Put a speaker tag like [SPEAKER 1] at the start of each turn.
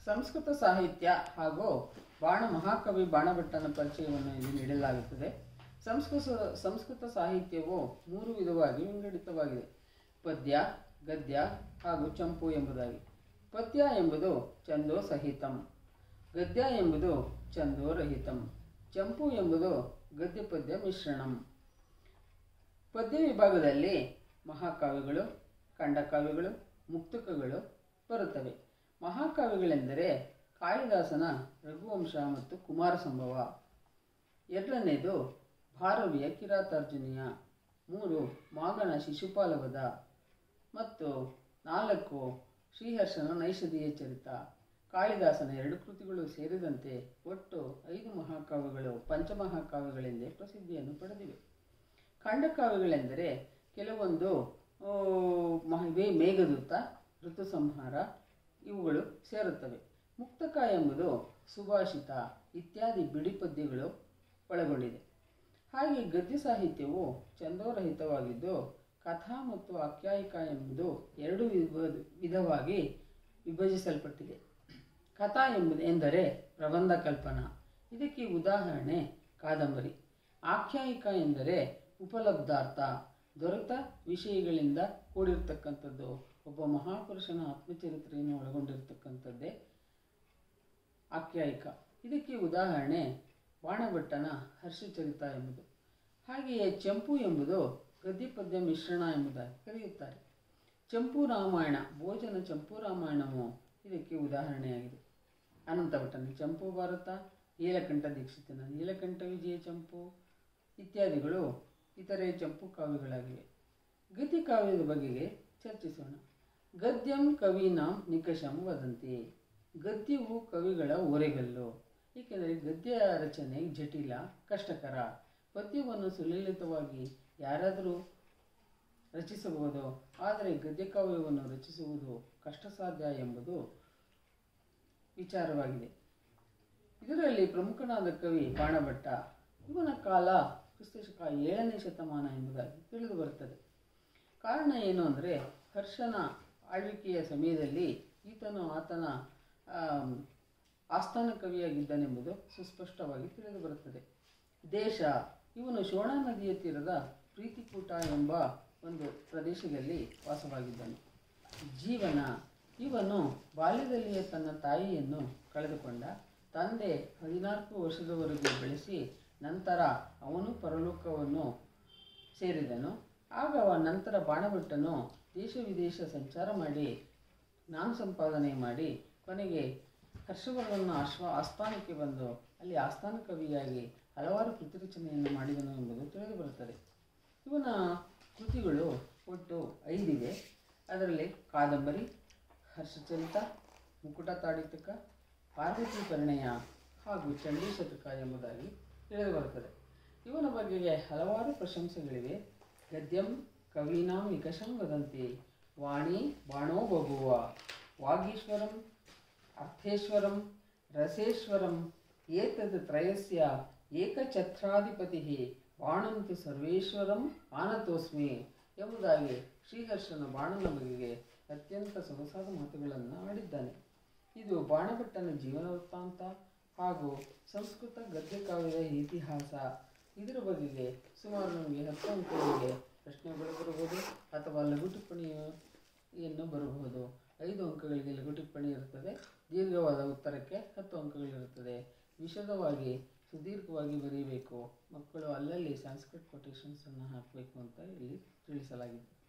[SPEAKER 1] ಸಂಸ್ಕೃತ ಸಾಹಿತ್ಯ ಹಾಗೂ ಬಾಣ ಮಹಾಕವಿ ಬಾಣಭಟ್ಟನ ಪರಿಚಯವನ್ನು ಇಲ್ಲಿ ನೀಡಲಾಗುತ್ತದೆ ಸಂಸ್ಕೃತ ಸಂಸ್ಕೃತ ಸಾಹಿತ್ಯವು ಮೂರು ವಿಧವಾಗಿ ವಿಂಗಡಿತವಾಗಿದೆ ಪದ್ಯ ಗದ್ಯ ಹಾಗೂ ಚಂಪು ಎಂಬುದಾಗಿ ಪದ್ಯ ಎಂಬುದು ಛಂದೋ ಸಹಿತಂ ಗದ್ಯ ಎಂಬುದು ಛಂದೋ ರಹಿತಂ ಚಂಪು ಎಂಬುದು ಗದ್ಯ ಪದ್ಯ ಮಿಶ್ರಣಂ ಪದ್ಯ ವಿಭಾಗದಲ್ಲಿ ಮಹಾಕಾವ್ಯಗಳು ಖಂಡಕಾವ್ಯಗಳು ಮುಕ್ತಕಗಳು ಬರುತ್ತವೆ ಮಹಾಕಾವ್ಯಗಳೆಂದರೆ ಕಾಳಿದಾಸನ ರಘುವಂಶ ಮತ್ತು ಕುಮಾರ ಸಂಭವ ಎರಡನೇದು ಭಾರವಿಯ ಕಿರಾತಾರ್ಜುನಿಯ ಮೂರು ಮಾಗಣ ಶಿಶುಪಾಲವದ ಮತ್ತು ನಾಲ್ಕು ಶ್ರೀಹರ್ಷನ ನೈಷಧೀಯ ಚರಿತ ಕಾಳಿದಾಸನ ಎರಡು ಕೃತಿಗಳು ಸೇರಿದಂತೆ ಒಟ್ಟು ಐದು ಮಹಾಕಾವ್ಯಗಳು ಪಂಚಮಹಾಕಾವ್ಯಗಳೆಂದೇ ಪ್ರಸಿದ್ಧಿಯನ್ನು ಪಡೆದಿವೆ ಖಂಡಕಾವ್ಯಗಳೆಂದರೆ ಕೆಲವೊಂದು ಆ, ಮಹ- ವೇ- ಮೇಘದೂತ ಋತು ಸಂಹಾರ ಇವುಗಳು ಸೇರುತ್ತವೆ ಮುಕ್ತಕ ಎಂಬುದು ಸುಭಾಷಿತ ಇತ್ಯಾದಿ ಬಿಡಿ ಪದ್ಯಗಳು ಒಳಗೊಂಡಿದೆ ಹಾಗೆ ಗದ್ಯ ಸಾಹಿತ್ಯವು ಛಂದೋರಹಿತವಾಗಿದ್ದು ಕಥಾ ಮತ್ತು ಆಖ್ಯಾಯಿಕ ಎಂಬುದು ಎರಡು ವಿಧ ವಿಧವಾಗಿ ವಿಭಜಿಸಲ್ಪಟ್ಟಿದೆ ಕಥಾ ಎಂಬುದು ಎಂದರೆ ಪ್ರಬಂಧ ಕಲ್ಪನಾ ಇದಕ್ಕೆ ಉದಾಹರಣೆ ಕಾದಂಬರಿ ಆಖ್ಯಾಯಿಕ ಎಂದರೆ ಉಪಲಬ್ಧಾರ್ಥ ದೊರೆತ ವಿಷಯಗಳಿಂದ ಕೂಡಿರ್ತಕ್ಕಂಥದ್ದು ಒಬ್ಬ ಮಹಾಪುರುಷನ ಆತ್ಮಚರಿತ್ರೆಯನ್ನು ಒಳಗೊಂಡಿರ್ತಕ್ಕಂಥದ್ದೇ ಆಖ್ಯಾಯಿಕ ಇದಕ್ಕೆ ಉದಾಹರಣೆ ಬಾಣಭಟ್ಟನ ಹರ್ಷಚರಿತ ಎಂಬುದು ಹಾಗೆಯೇ ಚಂಪು ಎಂಬುದು ಗದ್ಯ ಪದ್ಯ ಮಿಶ್ರಣ ಎಂಬುದಾಗಿ ಕರೆಯುತ್ತಾರೆ ಚಂಪು ರಾಮಾಯಣ ಭೋಜನ ಚಂಪು ರಾಮಾಯಣವು ಇದಕ್ಕೆ ಉದಾಹರಣೆಯಾಗಿದೆ ಅನಂತಭಟ್ಟನ ಚಂಪು ಭಾರತ ನೀಲಕಂಠ ದೀಕ್ಷಿತನ ನೀಲಕಂಠ ವಿಜಯ ಚಂಪು ಇತ್ಯಾದಿಗಳು ಇತರೆ ಚಂಪು ಕಾವ್ಯಗಳಾಗಿವೆ ಗದ್ಯ ಕಾವ್ಯದ ಬಗೆಗೆ ಚರ್ಚಿಸೋಣ ಗದ್ಯಂ ಕವಿನಾಂ ನಿಕಷಂ ವದಂತಿ ಗದ್ಯವು ಕವಿಗಳ ಓರೆಗಲ್ಲು ಏಕೆಂದರೆ ಗದ್ಯ ರಚನೆ ಜಟಿಲ ಕಷ್ಟಕರ ಪದ್ಯವನ್ನು ಸುಲಲಿತವಾಗಿ ಯಾರಾದರೂ ರಚಿಸಬಹುದು ಆದರೆ ಗದ್ಯ ಕಾವ್ಯವನ್ನು ರಚಿಸುವುದು ಕಷ್ಟ ಸಾಧ್ಯ ಎಂಬುದು ವಿಚಾರವಾಗಿದೆ ಇದರಲ್ಲಿ ಪ್ರಮುಖನಾದ ಕವಿ ಬಾಣಭಟ್ಟ ಇವನ ಕಾಲ ಕ್ರಿಸ್ತಶಕ ಏಳನೇ ಶತಮಾನ ಎಂಬುದಾಗಿ ತಿಳಿದು ಬರುತ್ತದೆ ಕಾರಣ ಏನು ಅಂದರೆ ಹರ್ಷನ ಆಳ್ವಿಕೆಯ ಸಮಯದಲ್ಲಿ ಈತನು ಆತನ ಆಮ್, ಆಸ್ಥಾನ ಕವಿಯಾಗಿದ್ದನೆಂಬುದು ಸುಸ್ಪಷ್ಟವಾಗಿ ತಿಳಿದು ಬರುತ್ತದೆ ದೇಶ ಇವನು ಶೋಣ ನದಿಯ ತೀರದ ಪ್ರೀತಿಕೂಟ ಎಂಬ ಒಂದು ಪ್ರದೇಶದಲ್ಲಿ ವಾಸವಾಗಿದ್ದನು ಜೀವನ ಇವನು ಬಾಲ್ಯದಲ್ಲಿಯೇ ತನ್ನ ತಾಯಿಯನ್ನು ಕಳೆದುಕೊಂಡ ತಂದೆ ಹದಿನಾಲ್ಕು ವರ್ಷದವರೆಗೆ ಬೆಳೆಸಿ ನಂತರ ಅವನು ಪರಲೋಕವನ್ನು ಸೇರಿದನು ಆಗ ಅವ ನಂತರ ಬಾಣಭಟ್ಟನು ದೇಶ ವಿದೇಶ ಸಂಚಾರ ಮಾಡಿ ಜ್ಞಾನ ಸಂಪಾದನೆ ಮಾಡಿ ಕೊನೆಗೆ ಹರ್ಷವರ್ಧನ ಆಶ್ವ ಆಸ್ಥಾನಕ್ಕೆ ಬಂದು ಅಲ್ಲಿ ಆಸ್ಥಾನ ಕವಿಯಾಗಿ ಹಲವಾರು ಕೃತಿ ರಚನೆಯನ್ನು ಮಾಡಿದನು ಎಂಬುದು ತಿಳಿದು ಬರುತ್ತದೆ ಇವನ ಕೃತಿಗಳು ಒಟ್ಟು ಐದಿವೆ ಅದರಲ್ಲಿ ಕಾದಂಬರಿ ಹರ್ಷಚರಿತ ಮುಕುಟ ತಾಡಿತಕ ಪಾರ್ವತಿ ಪರಿಣಯ ಹಾಗೂ ಚಂಡೀ ಶತಕ ಎಂಬುದಾಗಿ ತಿಳಿದು ಬರುತ್ತದೆ ಇವನ ಬಗೆಗೆ ಹಲವಾರು ಪ್ರಶಂಸೆಗಳಿವೆ ಗದ್ಯಂ ಕವೀನಾಂ ನಿಕಷಂ ವದಂತಿ ವಾಣಿ ಬಾಣೋ ಬಭುವ ವಾಗೀಶ್ವರಂ ಅರ್ಥೇಶ್ವರಂ ರಸೇಶ್ವರಂ ಏತದ್ ತ್ರಯಸ್ಯ ಏಕಛತ್ರಾಧಿಪತಿ ಬಾಣಂತು ಸರ್ವೇಶ್ವರಂ ಆನತೋಸ್ಮಿ ಎಂಬುದಾಗಿ ಶ್ರೀಹರ್ಷನ ಬಾಣನ ಬಗೆಗೆ ಅತ್ಯಂತ ಸೊಗಸಾದ ಮಾತುಗಳನ್ನು ಆಡಿದ್ದಾನೆ ಇದು ಬಾಣಭಟ್ಟನ ಜೀವನ ವೃತ್ತಾಂತ ಹಾಗೂ ಸಂಸ್ಕೃತ ಗದ್ಯ ಕಾವ್ಯದ ಇತಿಹಾಸ ಇದರ ಬಗೆಗೆ ಸುಮಾರು ನಮಗೆ ಹತ್ತು ಅಂಕಗಳಿಗೆ ಪ್ರಶ್ನೆಗಳು ಬರಬಹುದು ಅಥವಾ ಲಘು ಟಿಪ್ಪಣಿಯನ್ನು ಬರಬಹುದು ಐದು ಅಂಕಗಳಿಗೆ ಲಘು ಟಿಪ್ಪಣಿ ಇರುತ್ತದೆ ದೀರ್ಘವಾದ ಉತ್ತರಕ್ಕೆ ಹತ್ತು ಅಂಕಗಳಿರುತ್ತದೆ ವಿಶದವಾಗಿ ಸುದೀರ್ಘವಾಗಿ ಬರೀಬೇಕು ಮಕ್ಕಳು ಅಲ್ಲಲ್ಲಿ ಸಂಸ್ಕೃತ್ ಕೊಟೇಶನ್ಸನ್ನು ಹಾಕಬೇಕು ಅಂತ ಇಲ್ಲಿ ತಿಳಿಸಲಾಗಿದೆ